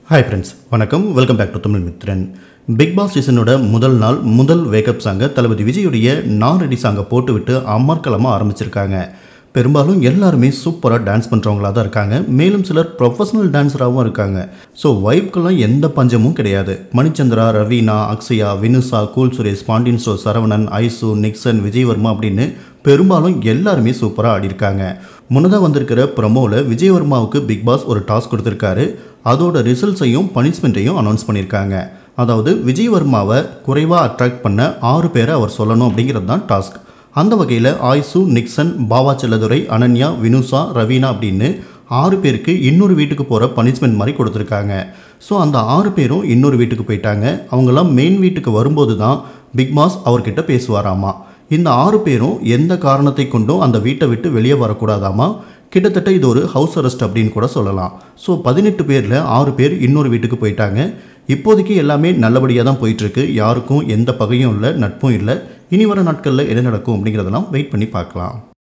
hi friends வணக்கம் welcome back to Tamil Mithran big boss சீசனோட முதல் நாள் முதல் வேக்கப் சாங்கை தளபதி விஜயுடைய நாரடி சாங்கை போட்டுவிட்டு அமர்க்கலமாக ஆரம்பிச்சிருக்காங்க பெரும்பாலும் எல்லாருமே சூப்பராக டான்ஸ் பண்ணுறவங்களா தான் இருக்காங்க மேலும் சிலர் ப்ரொஃபஷனல் டான்ஸராகவும் இருக்காங்க ஸோ வைப்க்கெல்லாம் எந்த பஞ்சமும் கிடையாது Manichandra Raveena Akshaya Vinusha cool Suresh Pandian stores Saravanan Aishu Nixon Vijayvarma அப்படின்னு பெரும்பாலும் எல்லாருமே சூப்பராக ஆடிருக்காங்க முன்னதாக வந்திருக்கிற ப்ரமோவில் விஜயவர்மாவுக்கு பிக் பாஸ் ஒரு டாஸ்க் கொடுத்துருக்காரு அதோட ரிசல்ட்ஸையும் பனிஷ்மெண்ட்டையும் அனௌன்ஸ் பண்ணியிருக்காங்க அதாவது விஜயவர்மாவை குறைவாக அட்ராக்ட் பண்ண ஆறு பேரை அவர் சொல்லணும் அப்படிங்கிறது தான் டாஸ்க் அந்த வகையில் ஆய்சு நிக்சன் பாவா செல்லதுரை அனன்யா வினுசா ரவீனா அப்படின்னு ஆறு பேருக்கு இன்னொரு வீட்டுக்கு போகிற பனிஷ்மெண்ட் மாதிரி கொடுத்துருக்காங்க ஸோ அந்த ஆறு பேரும் இன்னொரு வீட்டுக்கு போயிட்டாங்க அவங்களாம் மெயின் வீட்டுக்கு வரும்போது தான் பிக் பாஸ் அவர்கிட்ட பேசுவாராமா இந்த ஆறு பேரும் எந்த காரணத்தை கொண்டும் அந்த வீட்டை விட்டு வெளியே வரக்கூடாதாமா கிட்டத்தட்ட இது ஒரு ஹவுஸ் அரெஸ்ட் அப்படின்னு கூட சொல்லலாம் ஸோ பதினெட்டு பேரில் ஆறு பேர் இன்னொரு வீட்டுக்கு போயிட்டாங்க இப்போதைக்கு எல்லாமே நல்லபடியாக தான் போயிட்டுருக்கு யாருக்கும் எந்த பகையும் இல்லை நட்பும் இல்லை இனி வர நாட்களில் என்ன நடக்கும் அப்படிங்கிறதெல்லாம் வெயிட் பண்ணி பார்க்கலாம்